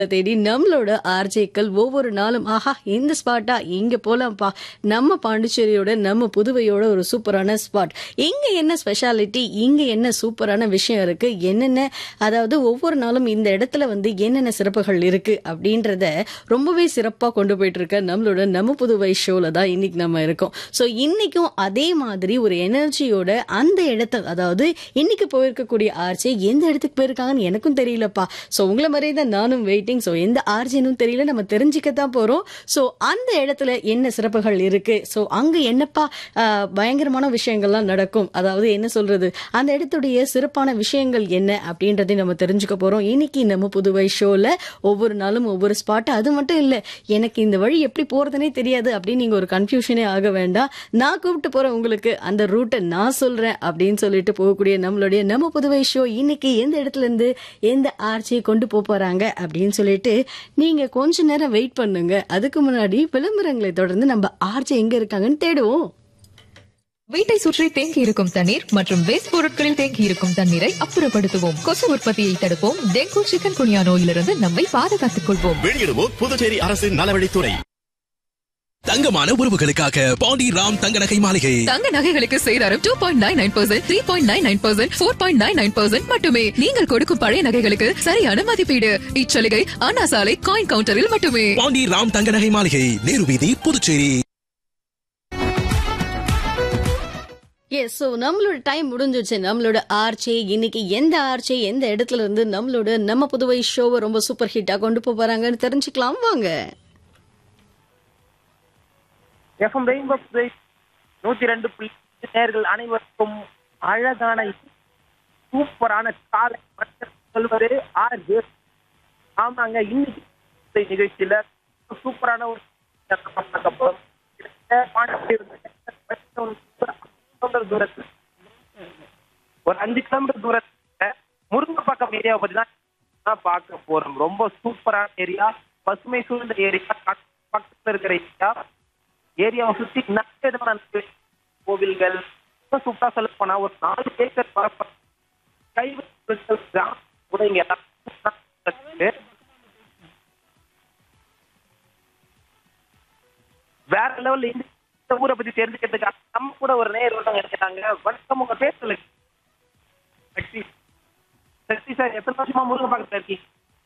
தேடி நம்மளோட ஆர்ஜேக்கள் ஒவ்வொரு நாளும் ஆஹா இந்த ஸ்பாட்டா இங்க போலாம்ப்பா நம்ம பாண்டிச்சேரியோட நம்ம புதுவையோட ஒரு சூப்பரான ஸ்பாட் இங்க என்ன ஸ்பெஷாலிட்டி இங்க என்ன சூப்பரான விஷயம் இருக்கு என்னென்ன அதாவது ஒவ்வொரு நாளும் இந்த இடத்துல வந்து என்னென்ன சிறப்புகள் இருக்கு அப்படின்றத ரொம்பவே சிறப்பா கொண்டு போயிட்டு இருக்க நம்மளோட நம்ம புதுவை ஷோல தான் இன்னைக்கு நம்ம இருக்கோம் ஸோ இன்னைக்கும் அதே மாதிரி ஒரு எனர்ஜியோட அந்த இடத்த அதாவது இன்னைக்கு போயிருக்கக்கூடிய ஆர்ஜே எந்த இடத்துக்கு போயிருக்காங்கன்னு எனக்கும் தெரியலப்பா ஸோ உங்களை மாதிரியே தான் நானும் வெயிட்டிங் ஸோ எந்த ஆர்ஜினும் தெரியல நம்ம தெரிஞ்சுக்க தான் போறோம் ஸோ அந்த இடத்துல என்ன சிறப்புகள் இருக்கு ஸோ அங்க என்னப்பா ஆஹ், பயங்கரமான விஷயங்கள்லாம் நடக்கும் அதாவது என்ன சொல்றது அந்த இடத்துடைய சிறப்பான விஷயங்கள் என்ன அப்படின்றதையும் நம்ம தெரிஞ்சுக்க போறோம் இன்னைக்கு நம்ம புதுவை ஷோல ஒவ்வொரு நாளும் ஒவ்வொரு ஸ்பாட் அது மட்டும் இல்ல எனக்கு இந்த வழி எப்படி போறதுனே தெரியாது அப்படின்னு நீங்க ஒரு கன்ஃபியூஷனே ஆக வேண்டாம் நான் கூப்பிட்டு போறேன் உங்களுக்கு அந்த ரூட்டை நான் சொல்றேன் அப்படின்னு சொல்லிட்டு போகக்கூடிய நம்மளுடைய நம்ம புதுவை ஷோ இன்னைக்கு எந்த இடத்துல இருந்து எந்த ஆர்ச்சியை கொண்டு போக போறாங்க அப்படின்னு சொல்லிட்டு நீங்க கொஞ்ச நேரம் வெயிட் பண்ணுங்க அதுக்கு முன்னாடி விளம்பரங்களை தொடர்ந்து நம்ம ஆர்ச்சி எங்க இருக்காங்கன்னு தேடுவோம் வீட்டை சுற்றி தேங்கி இருக்கும் தண்ணீர் மற்றும் வேஸ்ட் பொருட்களில் தேங்கி இருக்கும் தண்ணீரை அப்புறப்படுத்துவோம் கொசு உற்பத்தியை தடுப்போம் டெங்கு சிக்கன் குனியா நோயிலிருந்து நம்மை பாதுகாத்துக் கொள்வோம் வெளியிடுவோர் புதுச்சேரி அரசின் நலவழித்துறை தங்கமான உறவுகளுக்காக பாண்டி ராம் தங்க நகை மாளிகை தங்க நகைகளுக்கு சேதாரம் two point nine nine percent three point nine nine percent four point nine nine percent மட்டுமே நீங்கள் கொடுக்கும் பழைய நகைகளுக்கு சரியான மதிப்பீடு இச்சலுகை அண்ணா சாலை காயின் கவுண்டரில் மட்டுமே பாண்டி ராம் தங்க நகை மாளிகை நேரு வீதி புதுச்சேரி எஸ் ஸோ நம்மளோட டைம் முடிஞ்சிச்சு நம்மளோட ஆர்ச்சே இன்னைக்கு எந்த ஆர்ச்சே எந்த இடத்துல இருந்து நம்மளோட நம்ம புதுவை ஷோவை ரொம்ப சூப்பர் ஹிட்டா கொண்டு போக போறாங்கன்னு தெரிஞ்சுக்கலாம் வாங்க எஃப்எம் ரெயின்போ நூத்தி ரெண்டு புள்ளி நேர்கள் அனைவருக்கும் அழகான சூப்பரான காலை வணக்கம் சொல்வது ஆர் ஜே ஆமாங்க இன்னைக்கு நிகழ்ச்சியில சூப்பரான ஒரு பார்க்க போறோம். கிட்டத்தட்ட பாண்டிச்சேரி கிலோமீட்டர் தூரத்துல ஒரு அஞ்சு கிலோமீட்டர் தூரத்துல முருங்கப்பாக்கம் ஏரியாவை பத்தி தான் தான் பார்க்க போறோம் ரொம்ப சூப்பரான ஏரியா பசுமை சூழ்ந்த ஏரியா பக்கத்துல இருக்கிற ஏரியா ஏரியாவை சுத்தி நிறைய விதமான கோவில்கள் இன்னும் சூப்பரா சொல்ல போனா ஒரு நாலு ஏக்கர் பரப்ப கைவிட்டு கிராமம் கூட இங்க எல்லாம் இருக்கு. வேற லெவல்ல இந்த இந்த ஊரை பத்தி தெரிஞ்சுக்கிறதுக்காக நம்ம கூட ஒரு நேர் ஒருத்தவங்க இருக்காங்க வணக்கம் உங்க பேர் சொல்லுங்க சக்தி சக்தி சார் எத்தனை வருஷமா முருகன் பக்கத்துல இருக்கீங்க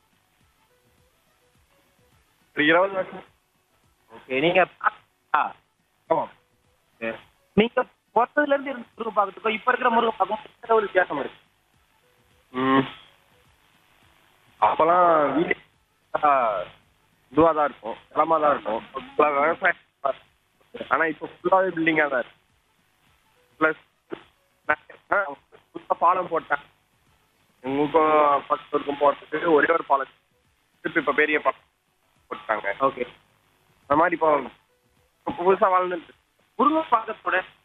ஒரு இருபது வருஷம் ஓகே நீங்க ஆ, ஆமாம் சரி. நீங்க பிறந்ததுல இருந்து இருந்த முருகன் பாக்கத்துக்கும் இப்ப இருக்கிற முருகன் பாக்கம் எத்தனை ஒரு வித்தியாசம் இருக்கு ம் அப்போல்லாம் வீடு இதுவாக தான் இருக்கும் நிலமா தான் இருக்கும் ஃபுல்லாக விவசாயம் ஆனால் இப்போ ஃபுல்லாகவே பில்டிங்காக தான் இருக்கு ப்ளஸ் ஃபுல்லாக பாலம் போட்டாங்க உங்களுக்கும் பக்கத்துக்கும் போகிறதுக்கு ஒரே ஒரு பாலம் திருப்பி இப்போ பெரிய பாலம் போட்டாங்க ஓகே அந்த மாதிரி இப்போ புதுசாக வாழ்ந்துட்டு முருகன் பாக்கத்தோட